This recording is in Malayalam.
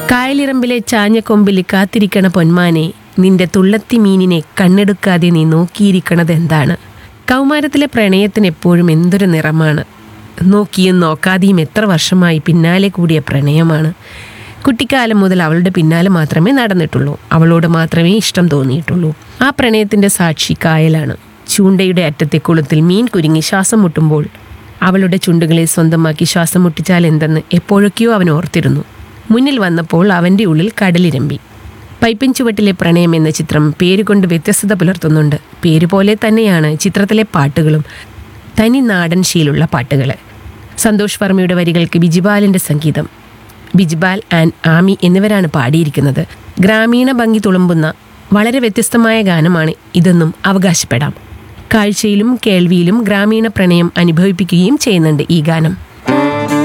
കായലിറമ്പിലെ ചാഞ്ഞ കൊമ്പിൽ കാത്തിരിക്കണ പൊന്മാനെ നിന്റെ തുള്ളത്തി മീനിനെ കണ്ണെടുക്കാതെ നീ നോക്കിയിരിക്കണത് എന്താണ് കൗമാരത്തിലെ പ്രണയത്തിന് എപ്പോഴും എന്തൊരു നിറമാണ് നോക്കിയും നോക്കാതെയും എത്ര വർഷമായി പിന്നാലെ കൂടിയ പ്രണയമാണ് കുട്ടിക്കാലം മുതൽ അവളുടെ പിന്നാലെ മാത്രമേ നടന്നിട്ടുള്ളൂ അവളോട് മാത്രമേ ഇഷ്ടം തോന്നിയിട്ടുള്ളൂ ആ പ്രണയത്തിന്റെ സാക്ഷി കായലാണ് ചൂണ്ടയുടെ അറ്റത്തെ കുളത്തിൽ മീൻ കുരുങ്ങി ശ്വാസം മുട്ടുമ്പോൾ അവളുടെ ചുണ്ടുകളെ സ്വന്തമാക്കി ശ്വാസം മുട്ടിച്ചാൽ എന്തെന്ന് എപ്പോഴൊക്കെയോ അവൻ ഓർത്തിരുന്നു മുന്നിൽ വന്നപ്പോൾ അവൻ്റെ ഉള്ളിൽ കടലിരമ്പി പൈപ്പിൻ ചുവട്ടിലെ പ്രണയം എന്ന ചിത്രം പേരുകൊണ്ട് വ്യത്യസ്തത പുലർത്തുന്നുണ്ട് പേര് പോലെ തന്നെയാണ് ചിത്രത്തിലെ പാട്ടുകളും തനി നാടൻ ശീലുള്ള പാട്ടുകൾ സന്തോഷ് വർമ്മയുടെ വരികൾക്ക് ബിജിബാലിൻ്റെ സംഗീതം ബിജ്ബാൽ ആൻഡ് ആമി എന്നിവരാണ് പാടിയിരിക്കുന്നത് ഗ്രാമീണ ഭംഗി തുളുമ്പുന്ന വളരെ വ്യത്യസ്തമായ ഗാനമാണ് ഇതെന്നും അവകാശപ്പെടാം കാഴ്ചയിലും കേൾവിയിലും ഗ്രാമീണ പ്രണയം അനുഭവിപ്പിക്കുകയും ചെയ്യുന്നുണ്ട് ഈ ഗാനം